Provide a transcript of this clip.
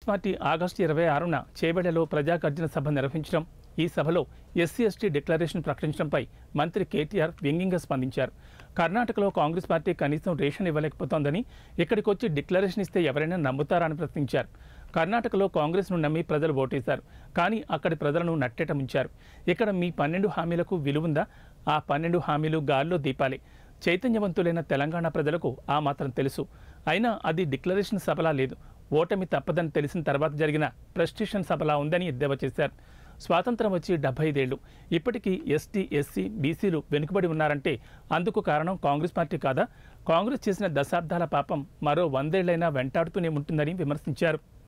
party August ఇరవై ఆరున చేవెళ్లలో ప్రజాగర్జన సభ నిర్వహించడం ఈ సభలో ఎస్సీ ఎస్టీ డిక్లరేషన్ ప్రకటించడంపై మంత్రి కేటీఆర్ వ్యంగ్యంగా స్పందించారు కర్ణాటకలో కాంగ్రెస్ పార్టీ కనీసం రేషన్ ఇవ్వలేకపోతోందని ఇక్కడికి వచ్చి డిక్లరేషన్ ఇస్తే ఎవరైనా నమ్ముతారా అని ప్రశ్నించారు కర్ణాటకలో కాంగ్రెస్ను నమ్మి ప్రజలు ఓటేశారు కానీ అక్కడి ప్రజలను నట్టేట ముంచారు ఇక్కడ మీ పన్నెండు హామీలకు విలువుందా ఆ పన్నెండు హామీలు గాల్లో దీపాలి చైతన్యవంతులైన తెలంగాణ ప్రజలకు ఆ మాత్రం తెలుసు అయినా అది డిక్లరేషన్ సభలా లేదు ఓటమి తప్పదని తెలిసిన తర్వాత జరిగిన ప్రెస్టిషన్ సభలా ఉందని ఎద్దేవా చేశారు స్వాతంత్రం వచ్చి డెబ్బై ఐదేళ్లు ఇప్పటికీ ఎస్టీ ఎస్సీ బీసీలు వెనుకబడి ఉన్నారంటే అందుకు కారణం కాంగ్రెస్ పార్టీ కాదా కాంగ్రెస్ చేసిన దశాబ్దాల పాపం మరో వందేళ్లైనా వెంటాడుతూనే ఉంటుందని విమర్శించారు